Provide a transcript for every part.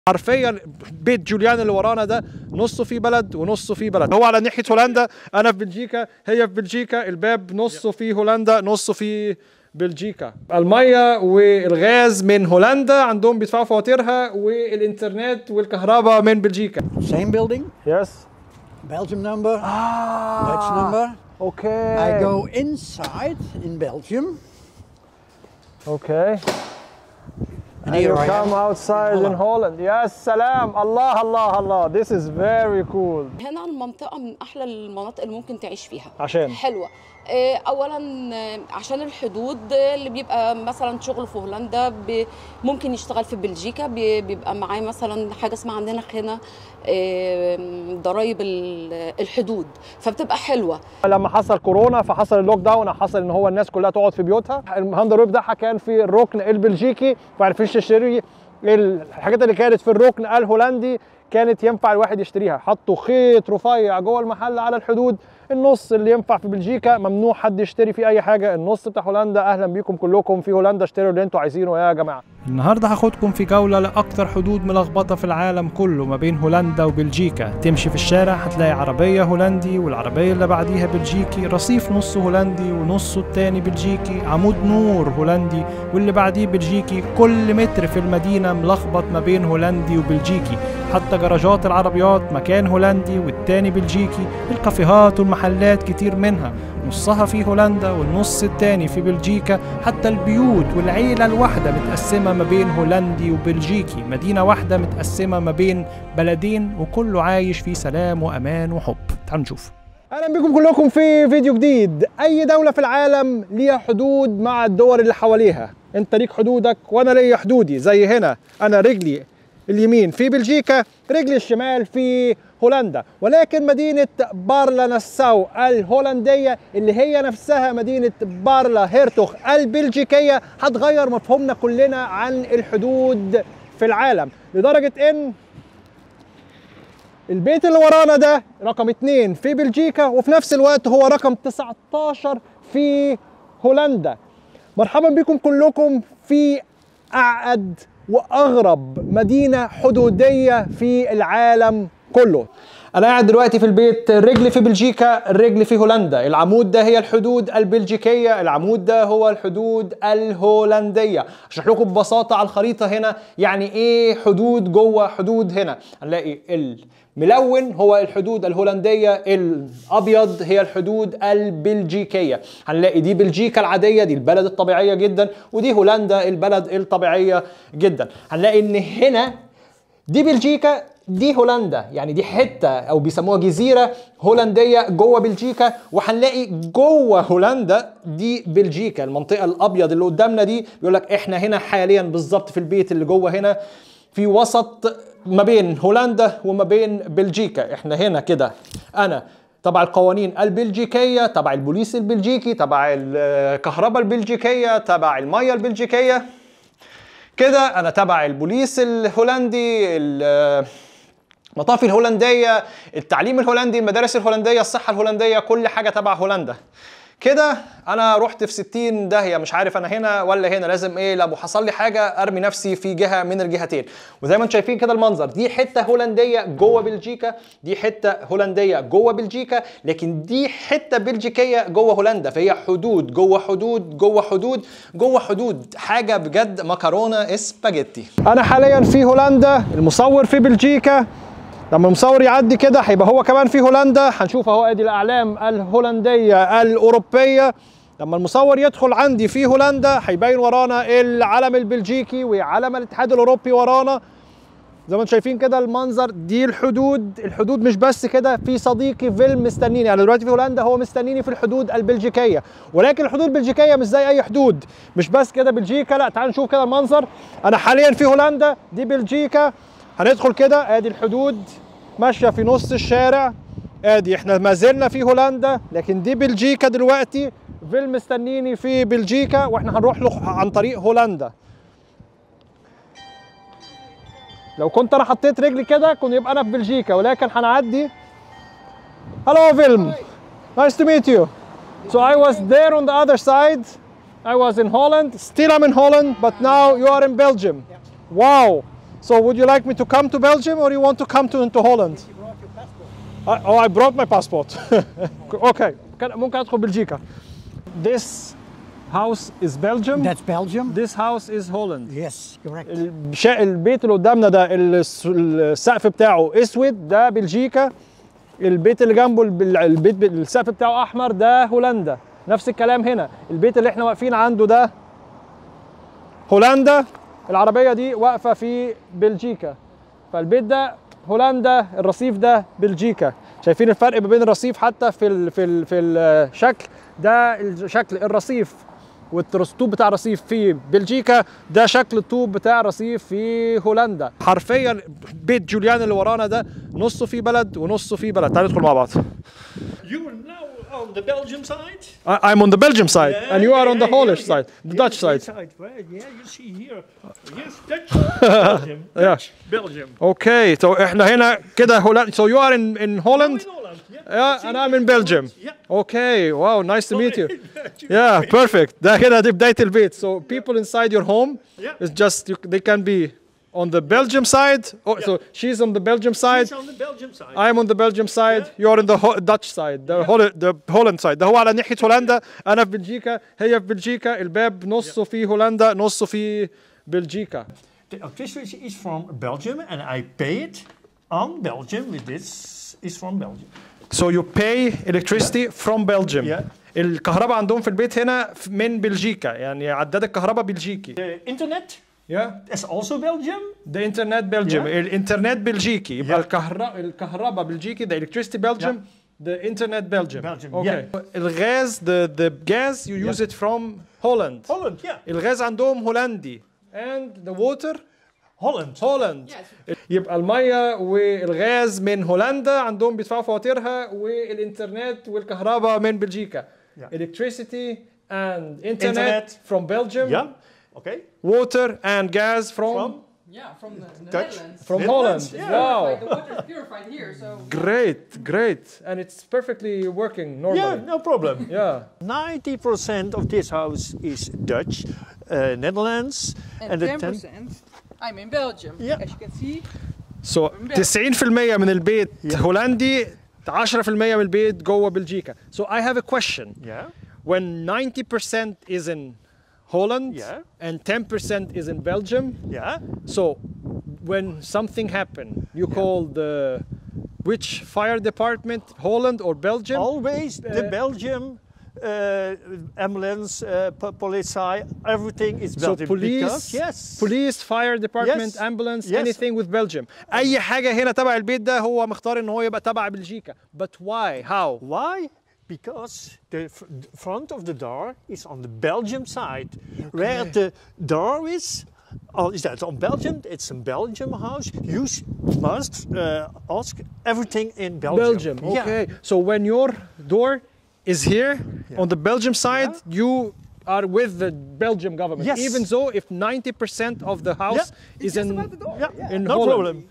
حرفيا بيت جوليان اللي ورانا ده نصه في بلد ونصه في بلد هو على ناحيه هولندا انا في بلجيكا هي في بلجيكا الباب نصه في هولندا نصه في بلجيكا الميه والغاز من هولندا عندهم بيدفعوا فواتيرها والانترنت والكهرباء من بلجيكا Same building, يس Belgium number, Dutch number. اوكي I go inside in Belgium. اوكي And And here you I come am outside in in Holland. يا سلام الله الله الله This is very cool. هنا المنطقة من أحلى المناطق اللي ممكن تعيش فيها عشان حلوة آه، أولا آه، عشان الحدود آه، اللي بيبقى مثلا شغل في هولندا ب- ممكن يشتغل في بلجيكا بي- بيبقى معاه مثلا حاجة اسمها عندنا هنا آه، ضرايب ال- الحدود فبتبقى حلوة لما حصل كورونا فحصل اللوك داون حصل ان هو الناس كلها تقعد في بيوتها الهاندر ويب ده كان في الركن البلجيكي ما عرفش تشتري الحاجات اللي كانت في الركن الهولندي كانت ينفع الواحد يشتريها حطوا خيط رفيع جوه المحل على الحدود النص اللي ينفع في بلجيكا ممنوع حد يشتري فيه اي حاجه النص بتاع هولندا اهلا بيكم كلكم في هولندا اشتروا اللي انتوا عايزينه يا جماعه النهارده هاخدكم في جولة لأكتر حدود ملخبطة في العالم كله ما بين هولندا وبلجيكا تمشي في الشارع هتلاقي عربية هولندي والعربية اللي بعديها بلجيكي رصيف نصه هولندي ونصه التاني بلجيكي عمود نور هولندي واللي بعديه بلجيكي كل متر في المدينة ملخبط ما بين هولندي وبلجيكي حتى جراجات العربيات مكان هولندي والتاني بلجيكي الكافيهات والمحلات كتير منها نصها في هولندا والنص التاني في بلجيكا حتى البيوت والعيلة الواحدة متقسمة ما بين هولندي وبلجيكي مدينة واحدة متقسمة ما بين بلدين وكله عايش في سلام وأمان وحب تعالوا نشوف اهلا بكم كلكم في فيديو جديد اي دولة في العالم ليها حدود مع الدول اللي حواليها انت ليك حدودك وانا ليا حدودي زي هنا انا رجلي اليمين في بلجيكا رجلي الشمال في هولندا ولكن مدينة بارلا نساو الهولندية اللي هي نفسها مدينة بارلا هيرتوخ البلجيكية هتغير مفهومنا كلنا عن الحدود في العالم لدرجة ان البيت اللي ورانا ده رقم اتنين في بلجيكا وفي نفس الوقت هو رقم 19 في هولندا مرحبا بكم كلكم في أعقد وأغرب مدينة حدودية في العالم كله أنا قاعد دلوقتي في البيت رجل في بلجيكا الرجل في هولندا العمود ده هي الحدود البلجيكية العمود ده هو الحدود الهولندية أشرح لكم ببساطة على الخريطة هنا يعني إيه حدود جوه حدود هنا هنلاقي الملون هو الحدود الهولندية الأبيض هي الحدود البلجيكية هنلاقي دي بلجيكا العادية دي البلد الطبيعية جدا ودي هولندا البلد الطبيعية جدا هنلاقي إن هنا دي بلجيكا دي هولندا يعني دي حته او بيسموها جزيره هولنديه جوه بلجيكا وهنلاقي جوه هولندا دي بلجيكا المنطقه الابيض اللي قدامنا دي بيقول لك احنا هنا حاليا بالظبط في البيت اللي جوه هنا في وسط ما بين هولندا وما بين بلجيكا احنا هنا كده انا تبع القوانين البلجيكيه تبع البوليس البلجيكي تبع الكهرباء البلجيكيه تبع الميه البلجيكيه كده انا تبع البوليس الهولندي ال- المطافي الهولنديه التعليم الهولندي المدارس الهولنديه الصحه الهولنديه كل حاجه تبع هولندا كده انا رحت في 60 داهيه مش عارف انا هنا ولا هنا لازم ايه لو حصل لي حاجه ارمي نفسي في جهه من الجهتين وزي ما انتم شايفين كده المنظر دي حته هولنديه جوه بلجيكا دي حته هولنديه جوه بلجيكا لكن دي حته بلجيكيه جوه هولندا فهي حدود جوه حدود جوه حدود جوه حدود حاجه بجد مكرونه اسباجيتي انا حاليا في هولندا المصور في بلجيكا لما المصور يعدي كده هيبقى هو كمان في هولندا هنشوف اهو ادي الاعلام الهولنديه الاوروبيه لما المصور يدخل عندي في هولندا هيبين ورانا العلم البلجيكي وعلم الاتحاد الاوروبي ورانا زي ما انتم شايفين كده المنظر دي الحدود الحدود مش بس كده في صديقي فيلم مستنيني انا دلوقتي في هولندا هو مستنيني في الحدود البلجيكيه ولكن الحدود البلجيكيه مش زي اي حدود مش بس كده بلجيكا لا تعال نشوف كده المنظر انا حاليا في هولندا دي بلجيكا هندخل كده ادي الحدود ماشيه في نص الشارع ادي احنا ما زلنا في هولندا لكن دي بلجيكا دلوقتي فيلم مستنيني في بلجيكا واحنا هنروح له عن طريق هولندا لو كنت انا حطيت رجلي كده كنت يبقى انا في بلجيكا ولكن هنعدي Hello فيلم Nice to meet you So I was there on the other side I was in Holland still I'm in Holland but now you are in Belgium Wow So would you like me to come to Belgium or you want to come to into Holland? I, oh, I brought my passport. okay. كان ممكن ادخل بلجيكا. This house is Belgium. That's Belgium. This house is Holland. Yes, correct. الشا... البيت اللي قدامنا ده الس- السقف بتاعه اسود ده بلجيكا البيت اللي جنبه الب- البيت ب- السقف بتاعه احمر ده هولندا نفس الكلام هنا البيت اللي احنا واقفين عنده ده هولندا العربيه دي واقفه في بلجيكا فالبيت ده هولندا الرصيف ده بلجيكا شايفين الفرق ما بين الرصيف حتى في ال في ال في الشكل ده شكل الرصيف والطوب بتاع الرصيف في بلجيكا ده شكل الطوب بتاع الرصيف في هولندا حرفيا بيت جوليان اللي ورانا ده نصه في بلد ونصه في بلد تعالوا ندخل مع بعض You are now on the Belgium side. I- I'm on the Belgium side and you are on the Polish side the Dutch side Right, yeah, you see here. Yes, Dutch. Belgium. Yeah. Dutch. Belgium. Okay so احنا هنا كده هولندا so you are in in Holland In Holland. Yeah. Yeah, and I'm in Belgium. Yeah. Okay, wow, nice to meet you. Yeah, perfect. ده كده دي بداية البيت. So people inside your home Yeah. is just you, they can be on the Belgium side. Oh, so she's on the Belgium side. It's on the Belgium side. I'm on the Belgium side. You're on the Ho- Dutch side. The, Hol- the Holland side. ده هو على ناحية هولندا. أنا في بلجيكا. هي في بلجيكا. الباب نصه في هولندا نصه في بلجيكا. The electricity is from Belgium, and I pay it on Belgium. With this is from Belgium. So you pay electricity from Belgium. Yeah. الكهرباء عندهم في البيت هنا ف- من بلجيكا يعني عداد الكهرباء بلجيكي. The internet Yeah. is also Belgium. The internet Belgium. Yeah. الانترنت بلجيكي يبقى Yeah. الكهرباء الكهرباء بلجيكي the electricity Belgium. The internet Belgium. Belgium, Okay. yeah. الغاز the the gas you use it from Holland. Holland, yeah. الغاز عندهم هولندي. And the water Holland. هولند يبقى الميه والغاز من هولندا عندهم بيدفعوا فواتيرها والانترنت والكهرباء من بلجيكا Yeah. electricity and internet, Internet. from Belgium Yeah. Okay. water and gas from From Yeah, from the, the Dutch. Netherlands. from Netherlands, Holland yeah. wow Like, the water is purified here, so great great and it's perfectly working normally yeah, no problem. yeah. 90% of this house is Dutch, uh, Netherlands, and the 10% I'm in Belgium. Yeah. As you can see, So 90% من البيت هولندي 10% من البيت جوه بلجيكا so I have a question yeah, when 90% is in Holland Yeah. and 10% is in Belgium. yeah. So when something happened, you call the which fire department, Holland or Belgium? Always the Uh, Belgium uh, ambulance, uh, po- police, everything is so Belgium. police, because, yes, police, fire department, Yes. ambulance, Yes. anything with Belgium. أي حاجة هنا تبع البيت ده هو مختار إن هو يبقى تبع بلجيكا. But why? How? Why? Because the f- the front of the door is on the Belgium side, where the door is. Oh, is that on Belgium? It's a Belgium house. You s- must uh, ask everything in Belgium. Belgium. Yeah. Okay. So when your door is here on the Belgium side, you are with the Belgium government. Yes. Even though if 90% of the house is in Yeah, in no Holland. problem.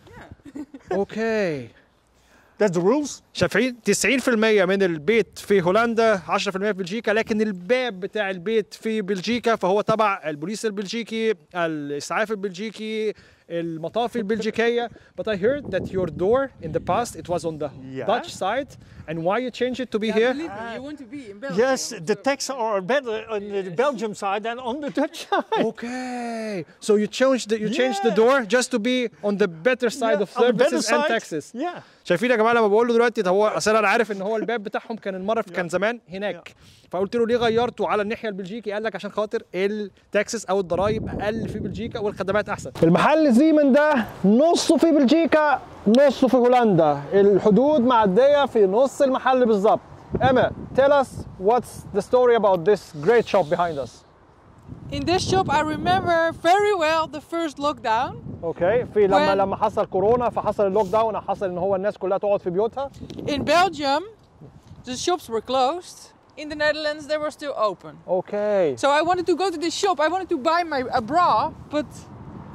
Okay. That's the rules. شايفين 90% من البيت في هولندا 10% في بلجيكا لكن الباب بتاع البيت في بلجيكا فهو تبع البوليس البلجيكي الاسعاف البلجيكي المطافي البلجيكيه but I heard that your door in the past it was on the Yeah. Dutch side and why you changed it to be yeah, here believe me, you want to be in Belgium. Yes, the so- taxes are better on the Belgium side than on the Dutch side. okay so you changed the, you changed the Yeah. door just to be on the better side Yeah, of on the better services and side. taxes Yeah. شايفين يا جماعه لما بقول له دلوقتي ده هو اصل انا عارف ان هو الباب بتاعهم كان المره كان زمان هناك فقلت له ليه غيرته على الناحيه البلجيكي قال لك عشان خاطر التاكسس او الضرايب اقل في بلجيكا والخدمات احسن المحل زيمن ده نصه في بلجيكا نصه في هولندا الحدود معديه في نص المحل بالظبط Emma, tell us what's the story about this great shop behind us. In this shop, I remember very well the first lockdown. اوكي في لما When- لما حصل كورونا فحصل اللوك داون حصل ان هو الناس كلها تقعد في بيوتها In Belgium, the shops were closed. In the Netherlands, they were still open. اوكي So I wanted to go to this shop. I wanted to buy my a bra, but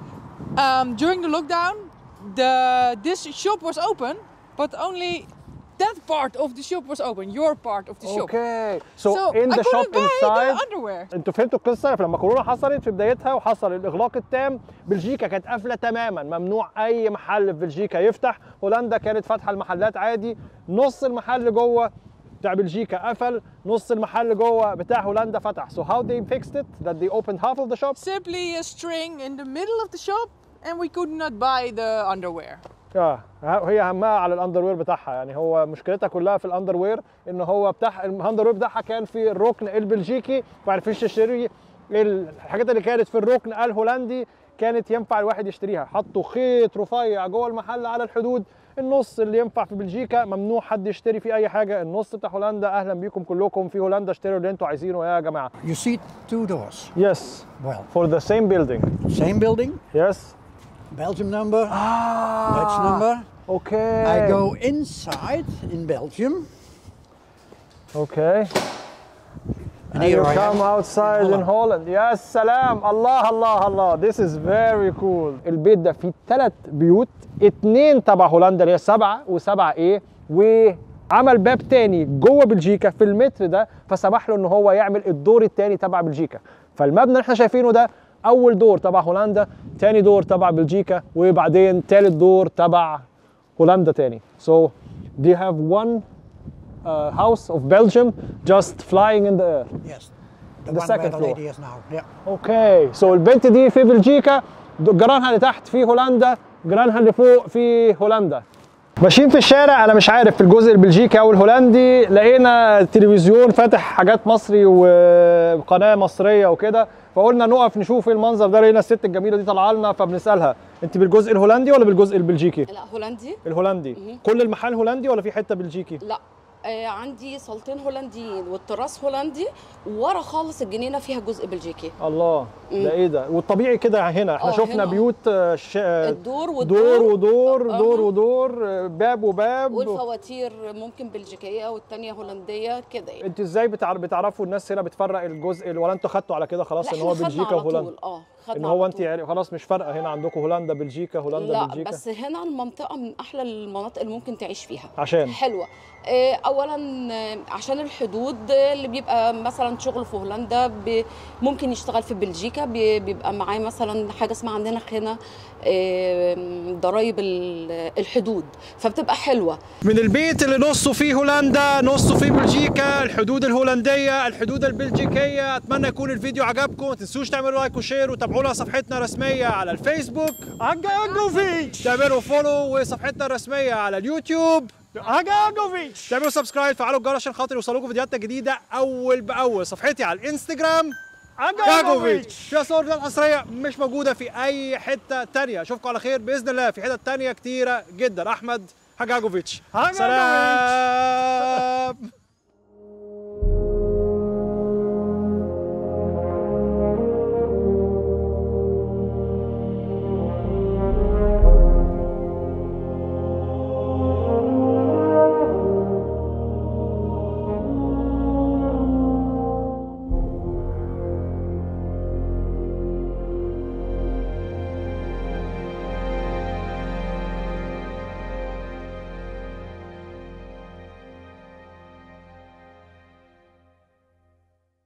um, during the lockdown, the this shop was open, but only that part of the shop was open, your part of the shop. اوكي سو So ان I ذا شوب couldn't buy the انسايد underwear. انتوا فهمتوا القصه لما كورونا حصلت في بدايتها وحصل الاغلاق التام بلجيكا كانت قافله تماما ممنوع اي محل في بلجيكا يفتح هولندا كانت فاتحه المحلات عادي نص المحل جوه بتاع بلجيكا قفل نص المحل جوه بتاع هولندا فتح so how they fixed it that they opened half of the shop Simply a string in the middle of the shop, and we could not buy the underwear. اه هي همها على الاندروير بتاعها يعني هو مشكلتها كلها في الاندروير ان هو بتاع الاندروير بتاعها كان في الركن البلجيكي ما عرفش تشتري الحاجات اللي كانت في الركن الهولندي كانت ينفع الواحد يشتريها حطوا خيط رفيع جوه المحل على الحدود النص اللي ينفع في بلجيكا ممنوع حد يشتري فيه اي حاجه النص بتاع هولندا اهلا بيكم كلكم في هولندا اشتروا اللي انتوا عايزينه يا جماعه You see two doors. يس Well, for the same building same building, يس Belgium number, Ah. Dutch number. اوكي I go inside in Belgium, اوكي and And here you I come am. outside in Holland. يا سلام الله الله الله This is very cool. البيت ده فيه ثلاث بيوت اتنين تبع هولندا اللي هي سبعة وسبعة ايه وعمل باب تاني جوه بلجيكا في المتر ده فسمح له ان هو يعمل الدور التاني تبع بلجيكا فالمبنى اللي احنا شايفينه ده اول دور تبع هولندا تاني دور تبع بلجيكا وبعدين تالت دور تبع هولندا تاني so they have one uh, house of Belgium just flying in the air Yes. The, The one second where the floor. lady is now. Yeah. اوكي سو البنت دي في بلجيكا جيرانها اللي تحت في هولندا جيرانها اللي فوق في هولندا ماشيين في الشارع انا مش عارف في الجزء البلجيكي او الهولندي لقينا تلفزيون فاتح حاجات مصري وقناه مصريه وكده فقلنا نقف نشوف ايه المنظر ده لقينا الست الجميله دي طالعه لنا فبنسالها انت بالجزء الهولندي ولا بالجزء البلجيكي لا هولندي الهولندي كل المحل هولندي ولا في حته بلجيكي لا آه عندي صالتين هولنديين والتراس هولندي ورا خالص الجنينه فيها جزء بلجيكي الله ده ايه ده والطبيعي كده هنا احنا آه، شفنا هنا. بيوت آه، ش... آه، الدور دور والدور ودور آه. دور ودور آه، باب وباب والفواتير ممكن بلجيكيه والتانيه هولنديه كده يعني انت ازاي بتعر... بتعرفوا الناس هنا بتفرق الجزء ولا انتوا خدتوا على كده خلاص لا ان هو احنا خدنا بلجيكا على وهولندا طول اه خدنا ان على هو انت طول. يعني خلاص مش فارقه هنا عندكم هولندا بلجيكا هولندا لا بلجيكا بس هنا المنطقة من أحلى المناطق اللي ممكن تعيش فيها عشان حلوة آه، أولا آه، عشان الحدود آه، اللي بيبقى مثلا شغل في هولندا ب- ممكن يشتغل في بلجيكا بي- بيبقى معاه مثلا حاجة اسمها عندنا هنا ضرايب ال- الحدود فبتبقى حلوة من البيت اللي نصه فيه هولندا نصه فيه بلجيكا الحدود الهولنديه الحدود البلجيكيه اتمنى يكون الفيديو عجبكم ما تنسوش تعملوا لايك وشير وتابعونا صفحتنا الرسميه على الفيسبوك Agagovic! تعملوا فولو وصفحتنا الرسميه على اليوتيوب Agagovic! تعملوا سبسكرايب فعلوا الجرس عشان خاطر يوصلوكم فيديوهاتنا الجديده اول باول صفحتي على الانستجرام جاجوفيتش فيها صور فيديوهات حصريه مش موجوده في اي حته تانية اشوفكم على خير باذن الله في حتت تانية كتيره جدا احمد حجاجوفيتش حجاجوفيتش. سلام